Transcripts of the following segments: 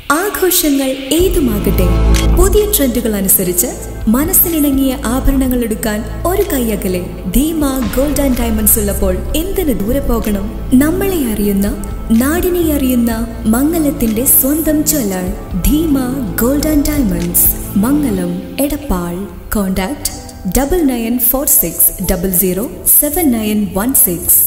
ആഘോഷങ്ങൾ ഏതുമാകട്ടെ പുതിയ ട്രെൻഡുകൾ അനുസരിച്ച് മനസ്സിനിണങ്ങിയ ആഭരണങ്ങൾ എടുക്കാൻ ഒരു കൈയകലെ ധീമ ഗോൾഡ് ആൻഡ് ഡയമണ്ട്സ് ഉള്ളപ്പോൾ എന്തിനു ദൂരെ പോകണം നമ്മളെ അറിയുന്ന നാടിനെ അറിയുന്ന മംഗലത്തിന്റെ സ്വന്തം jeweller Dheema gold and diamonds Mangalam Edappal contact double nine four six double zero seven nine one six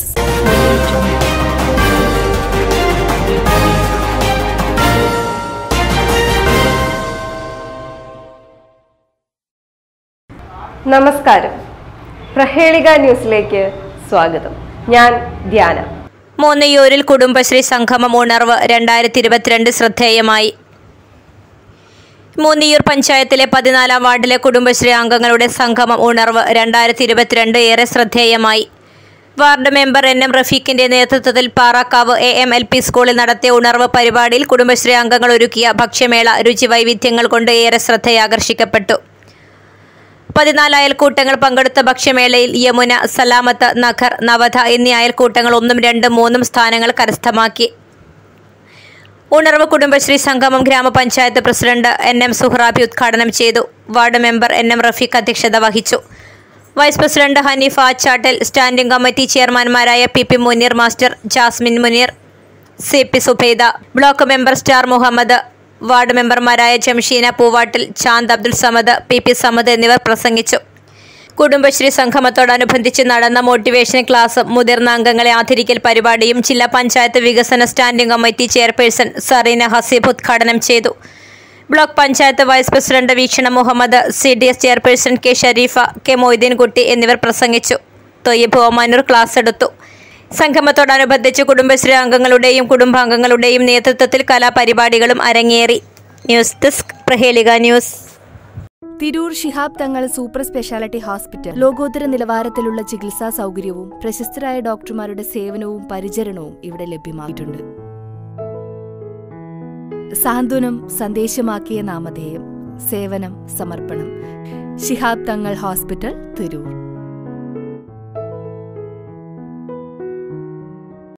നമസ്കാരം പ്രഹേളിക ന്യൂസിലേക്ക് സ്വാഗതം ഞാൻ ധ്യാന മൂന്നയൂരിൽ കുടുംബശ്രീ സംഗമം ഉണർവ് രണ്ടായിരത്തി ഇരുപത്തിരണ്ട് ശ്രദ്ധേയമായി മൂന്നിയൂർ പഞ്ചായത്തിലെ പതിനാലാം വാർഡിലെ കുടുംബശ്രീ അംഗങ്ങളുടെ സംഗമം ഉണർവ് രണ്ടായിരത്തി ഇരുപത്തിരണ്ട് ഏറെ ശ്രദ്ധേയമായി വാർഡ് മെമ്പർ എൻ എം റഫീഖിന്റെ നേതൃത്വത്തിൽ Parakkavu A M L P സ്കൂളിൽ നടത്തിയ ഉണർവ് പരിപാടിയിൽ കുടുംബശ്രീ അംഗങ്ങൾ ഒരുക്കിയ ഭക്ഷ്യമേള രുചി വൈവിധ്യങ്ങൾ കൊണ്ട് ഏറെ ശ്രദ്ധയാകർഷിക്കപ്പെട്ടു പതിനാല് അയൽക്കൂട്ടങ്ങൾ പങ്കെടുത്ത ഭക്ഷ്യമേളയിൽ യമുന സലാമത്ത് നഖർ നവധ എന്നീ അയൽക്കൂട്ടങ്ങൾ ഒന്നും രണ്ടും മൂന്നും സ്ഥാനങ്ങൾ കരസ്ഥമാക്കി ഉണർവ് കുടുംബശ്രീ സംഗമം ഗ്രാമപഞ്ചായത്ത് പ്രസിഡന്റ് എൻ എം സുഹ്റാബി ഉദ്ഘാടനം ചെയ്തു ward member N M Rafeeq അധ്യക്ഷത വഹിച്ചു vice president Haneefa Achattal standing committee ചെയർമാൻമാരായ P P Muneer master Jasmin Muneer C P Subaida block member star Muhammad ward മെമ്പർമാരായ ജംഷീന പൂവാട്ടിൽ ചാന്ദ് അബ്ദുൽ സമദ് പി പി സമദ് എന്നിവർ പ്രസംഗിച്ചു കുടുംബശ്രീ സംഗമത്തോടനുബന്ധിച്ച് നടന്ന മോട്ടിവേഷൻ ക്ലാസ് മുതിർന്ന അംഗങ്ങളെ ആദരിക്കൽ പരിപാടിയും ജില്ലാ പഞ്ചായത്ത് വികസന standing committee chairperson Sareena Haseeb ഉദ്ഘാടനം ചെയ്തു block panchayat vice president Veekshana Muhammad C D S chairperson K Shareefa K Moideenkutty എന്നിവർ പ്രസംഗിച്ചു തൊയ്യബ് ഓമാനൂർ ക്ലാസ് എടുത്തു സംഗമത്തോടനുബന്ധിച്ച് കുടുംബശ്രീ അംഗങ്ങളുടെയും കുടുംബാംഗങ്ങളുടെയും നേതൃത്വത്തിൽ കലാപരിപാടികളും അരങ്ങേറി news desk Prahelika news Tirur Shihab Thangal super speciality hospital ലോകോത്തര നിലവാരത്തിലുള്ള ചികിത്സാ സൗകര്യവും പ്രശസ്തരായ ഡോക്ടർമാരുടെ സേവനവും പരിചരണവും ഇവിടെ ലഭ്യമായിട്ടുണ്ട് സാന്ത്വനം സന്ദേശമാക്കിയ നാമധേയം സേവനം സമർപ്പണം ശിഹാബ് തങ്ങൾ ഹോസ്പിറ്റൽ തിരൂർ